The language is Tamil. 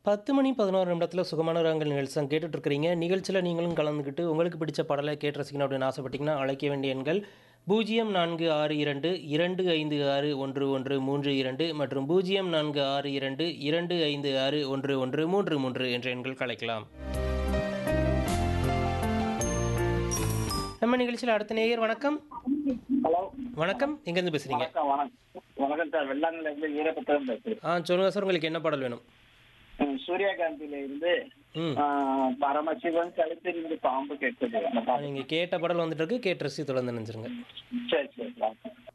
10 மணி 11 நிமிடத்துல சுகமான ராகங்கள் நிகழ்ச்சி தான் கேட்டுட்டு இருக்கிறீங்க. நிகழ்ச்சியில நீங்களும் கலந்துக்கிட்டு, உங்களுக்கு பிடிச்ச பாடலை கேட்டு ரசிக்கணும் அப்படின்னு ஆசைப்பட்டீங்கன்னா, அழைக்க வேண்டிய எண்கள் 0462 256 1132 மற்றும் 0462 256 1133 என்ற எண்களுக்கு அழைக்கலாம். நம்ம நிகழ்ச்சியில அடுத்த நேயர் வணக்கம். ஹலோ வணக்கம். எங்கேருந்து பேசுறீங்க? வணக்கம் வணக்கம் வணக்கம் சார் வெள்ளாங்கல்ல இருந்து வீரபத்திரம் பேசுறேன் ஆ சொல்லுங்க சார் உங்களுக்கு என்ன பாடல் வேணும்? ம், சூரியகாந்தியில இருந்து ம். ஆ, பரமசிவன் கழுத்திலிருந்து பாம்பு கேட்குது அந்த பாட்டு. நீங்க கேட்ட பாடல் வந்துட்டு இருக்கு. கேட்டு ரசித்து தொடர்ந்து நினைச்சிருங்க. சரி சரி